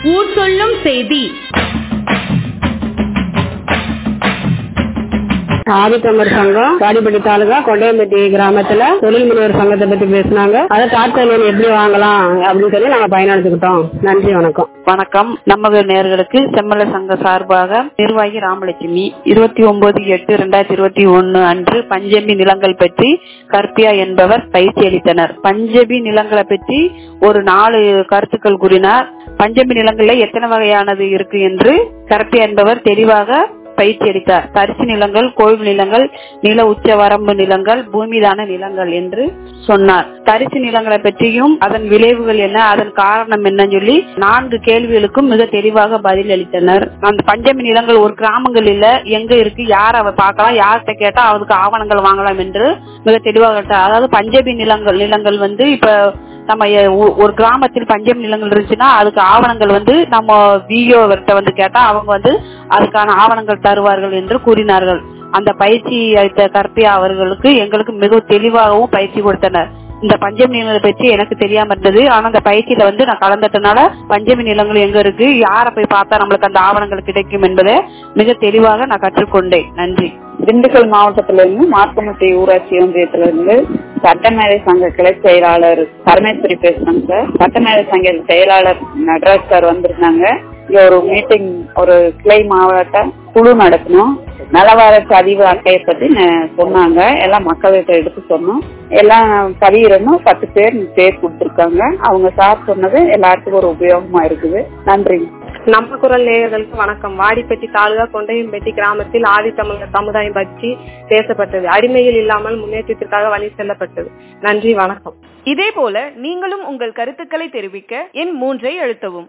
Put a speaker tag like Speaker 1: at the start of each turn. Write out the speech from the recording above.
Speaker 1: ஊர் சொல்லும் செய்தி
Speaker 2: ஆதித்தமிழர் சங்கம் வாடிப்பட்டி தாலுகா கொண்டையம்பட்டி கிராமத்துல தொழில் முனைவர் சங்கத்தை பத்தி பேசினாங்க அதை டாக்டர் லோன் எப்படி வாங்கலாம் அப்படின்னு சொல்லி நாங்க பயனடைஞ்சுக்கிட்டோம் நன்றி வணக்கம்
Speaker 3: வணக்கம் நம்ம நேர்களுக்கு செம்மல சங்க சார்பாக நிர்வாகி ராமலட்சுமி இருபத்தி ஒன்பது எட்டு ரெண்டாயிரத்தி இருபத்தி ஒன்னு அன்று பஞ்சமி நிலங்கள் பற்றி கற்பியா என்பவர் பயிற்சி அளித்தனர் பஞ்சமி நிலங்களை பற்றி ஒரு நாலு கருத்துக்கள் கூறினார் பஞ்சமி நிலங்கள்ல எத்தனை வகையானது இருக்கு என்று கற்பியா என்பவர் தெளிவாக பயிற்சி அளித்தார் தரிசு நிலங்கள் கோயில் நிலங்கள் நில உச்ச வரம்பு நிலங்கள் பூமிதான நிலங்கள் என்று சொன்னார் தரிசு நிலங்களை பற்றியும் அதன் விளைவுகள் என்ன அதன் காரணம் என்னன்னு சொல்லி நான்கு கேள்விகளுக்கும் மிக தெளிவாக பதில் அளித்தனர் அந்த பஞ்சமி நிலங்கள் ஒரு கிராமங்கள் இல்ல எங்க இருக்கு யார் அவ பார்க்கலாம் யார்கிட்ட கேட்டா அவருக்கு ஆவணங்கள் வாங்கலாம் என்று மிக தெளிவாக அளித்தார். அதாவது பஞ்சமி நிலங்கள் நிலங்கள் வந்து இப்ப நம்ம எ- ஒ- ஒரு கிராமத்தில் பஞ்சம் நிலங்கள் இருந்துச்சுன்னா அதுக்கு ஆவணங்கள் வந்து நம்ம விஓ வந்து கேட்டா அவங்க வந்து அதுக்கான ஆவணங்கள் தருவார்கள் என்று கூறினார்கள் அந்த பயிற்சி அளித்த கற்பியா அவர்களுக்கு எங்களுக்கு மிக தெளிவாகவும் பயிற்சி கொடுத்தனர் இந்த பஞ்சமி நிலங்களை பற்றி எனக்கு தெரியாம இருந்தது ஆனா அந்த பயிற்சியில வந்து நான் கலந்துட்டனால பஞ்சமி நிலங்கள் எங்க இருக்கு யாரை போய் பார்த்தா நம்மளுக்கு அந்த ஆவணங்கள் கிடைக்கும் என்பதை மிக தெளிவாக நான் கற்றுக்கொண்டேன் நன்றி
Speaker 4: திண்டுக்கல் மாவட்டத்துல இருந்து மார்க்கமுட்டி ஊராட்சி ஒன்றியத்துல இருந்து சட்டமேதை சங்க கிளை செயலாளர் பரமேஸ்வரி பேசுறேங்க சார் சட்டமேதை சங்க செயலாளர் நடராஜ் சார் வந்திருந்தாங்க இங்க ஒரு மீட்டிங் ஒரு கிளை மாவட்ட குழு நடத்தணும் நலவார பதிவு அட்டையை பத்தி ந- சொன்னாங்க எல்லாம் மக்கள்கிட்ட எடுத்து சொன்னோம் எல்லாம் பதியிடணும் பத்து பேர் பேர் கொடுத்திருக்காங்க அவங்க சார் சொன்னது எல்லாத்துக்கும் ஒரு உபயோகமா இருக்குது நன்றிங்க
Speaker 5: நம்ம குரல் நேயர்களுக்கு வணக்கம் வாடிப்பட்டி தாலுகா கொண்டையம்பட்டி கிராமத்தில் ஆதித்தமிழர் சமுதாயம் பற்றி பேசப்பட்டது அடிமையில் இல்லாமல் முன்னேற்றத்திற்காக வழி செல்லப்பட்டது நன்றி வணக்கம்
Speaker 1: இதேபோல நீங்களும் உங்கள் கருத்துக்களை தெரிவிக்க எண் மூன்றை அழுத்தவும்